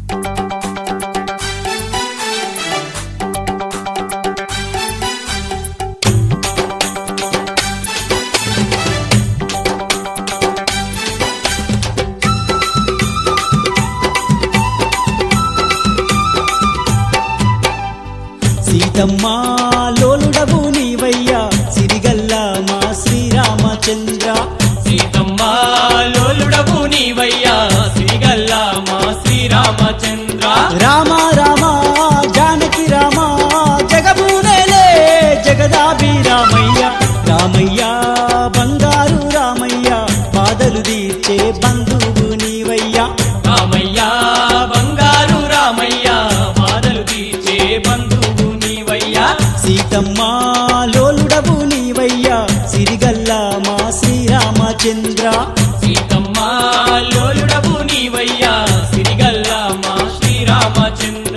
సీతమ్మ లోలుడవు నీవయ్యా సిరిగల్ల మా శ్రీరామచంద్ర సీతమ్మ లోలుడవు నీవయ్యా శ్రీగల్ల మా శ్రీరామచంద్ర రామ రామ జానకి రామ జగబూనేలే జగదాభి రామయ్య రామయ్య బంగారు రామయ్య బాధలు తీర్చే బంధువు నీవయ్యా రామయ్య బంగారు రామయ్య బాధలు తీర్చే బంధువు నీవయ్యా సీతమ్మ లోలుడవు నీవయ్యా సిరిగల్ల మా శ్రీరామచంద్ర సీతమ్మ లోలుడవు నీవయ్యా సిరిగల్ల మా శ్రీరామచంద్ర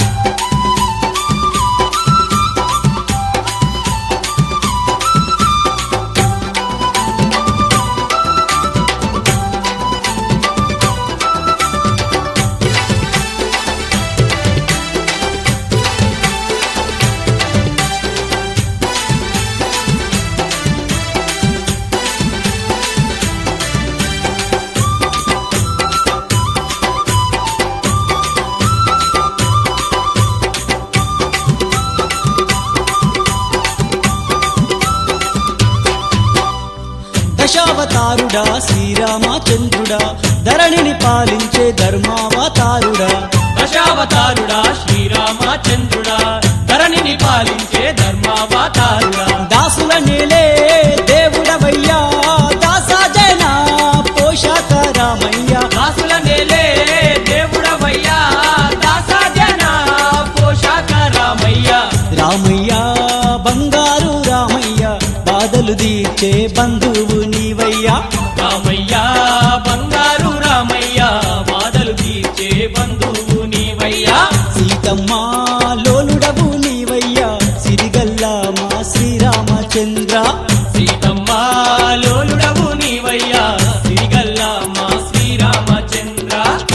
దశావతారుడా శ్రీరామచంద్రుడా ధరణిని పాలించే ధర్మావతారుడా దశావతారుడా శ్రీరామచంద్రుడా ధరణిని పాలించే ధర్మావతారుడా దాసుల నేలే దేవుడవయ్యా దాసాజన పోషక రామయ్య దాసుల నేలే దేవుడవయ్యా దాసజన పోషక రామయ్య రామయ్య బంగారు రామయ్య బాధలు తీర్చే బంధువు నీవయ్యా రామయ్య బంగారు రామయ్య బాధలు తీర్చే బంధువు నీవయ్యా సీతమ్మ లోలుడవు నీవయ్యా సిరిగల్ల మా శ్రీరామచంద్ర సీతమ్మ లోలుడవు నీవయ్యా సిరిగల్ల మా శ్రీరామచంద్ర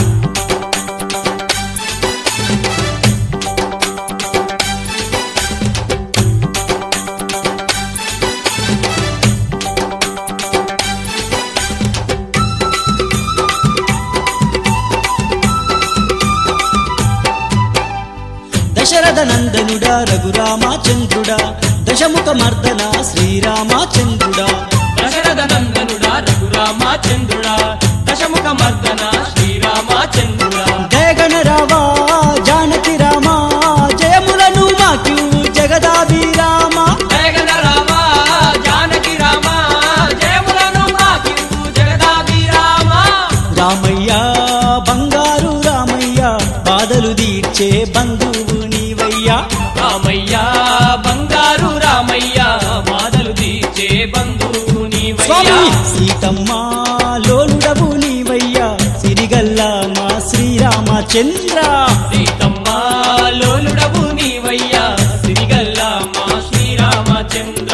దశరథ నందనుడా రఘురామచంద్రుడా దశముఖ మర్దన శ్రీరామచంద్రుడా దశరథ నందనుడా రఘురామచంద్రుడా దశముఖ మర్దన శ్రీరామచంద్రుడా జయగణ రావా జానకి రామ జయములను మాకు జగదాభి రామ జయగణ రామ జానకి రామ జయములను మాకింపు జగదాభి రామ రామయ్య బంగారు రామయ్య బాధలు తీర్చే బంధువు నీవయ్యా రామయ్య బంగారు రామయ్య బాధలు తీర్చే బంధువు నీవయ్యా స్వామి సీతమ్మ లోలుడవు నీవయ్యా సిరిగల్ల మా శ్రీరామచంద్ర సీతమ్మ లోలుడవు నీవయ్యా సిరిగల్ల మా శ్రీరామచంద్ర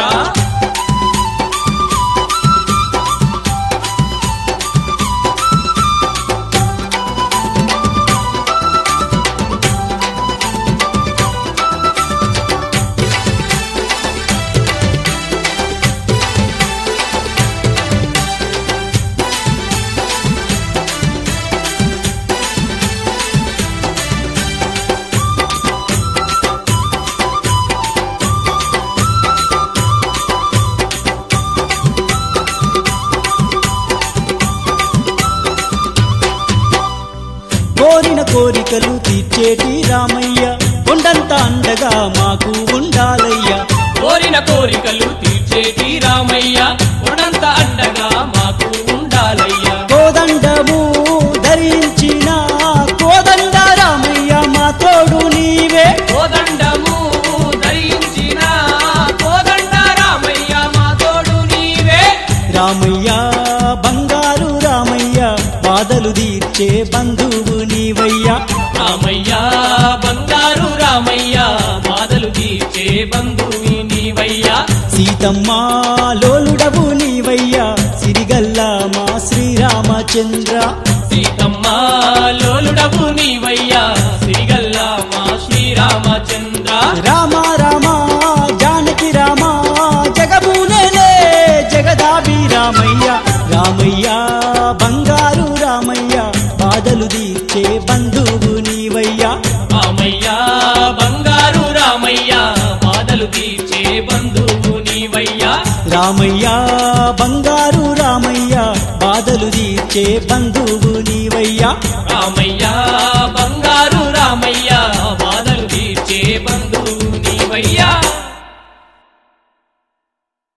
కోరిన కోరికలు తీర్చేటి రామయ్య కొండంత అండగా మాకు ఉండాలయ్యా కోరిన కోరికలు తీర్చేటి రామయ్య ఉన్నంత అండగా మాకు ఉండాలయ్యా కోదండము ధరించిన కోదండ రామయ్య మా తోడు నీవే కోదండము ధరించిన కోదండ రామయ్య మా తోడు నీవే రామయ్య బంగారు రామయ్య బాధలు తీర్చే బంధువు నీవయ్యా రామయ్య బంగారు రామయ్య బాధలు తీర్చే బంధువి నీవయ్యా సీతమ్మ లోలుడవు నీవయ్యా సిరిగల్ల మా శ్రీరామచంద్ర సీతమ్మ లోలుడవు నీవయ్యా నీవయ్యా సిరిగల్లా మా శ్రీరామచంద్ర రామ రామ జానకి రామ జగమునేలే జగదాభి రామయ్య రామయ్య బంగారు రామయ్య బాధలు తీర్చే బంధువు నీవయ్యా రామయ్యా బంగారు రామయ్య బాధలు తీర్చే బంధువు నీవయ్యా రామయ్య బంగారు రామయ్య బాధలు తీర్చే బంధువు నీవయ్యా రామయ్య బంగారు రామయ్య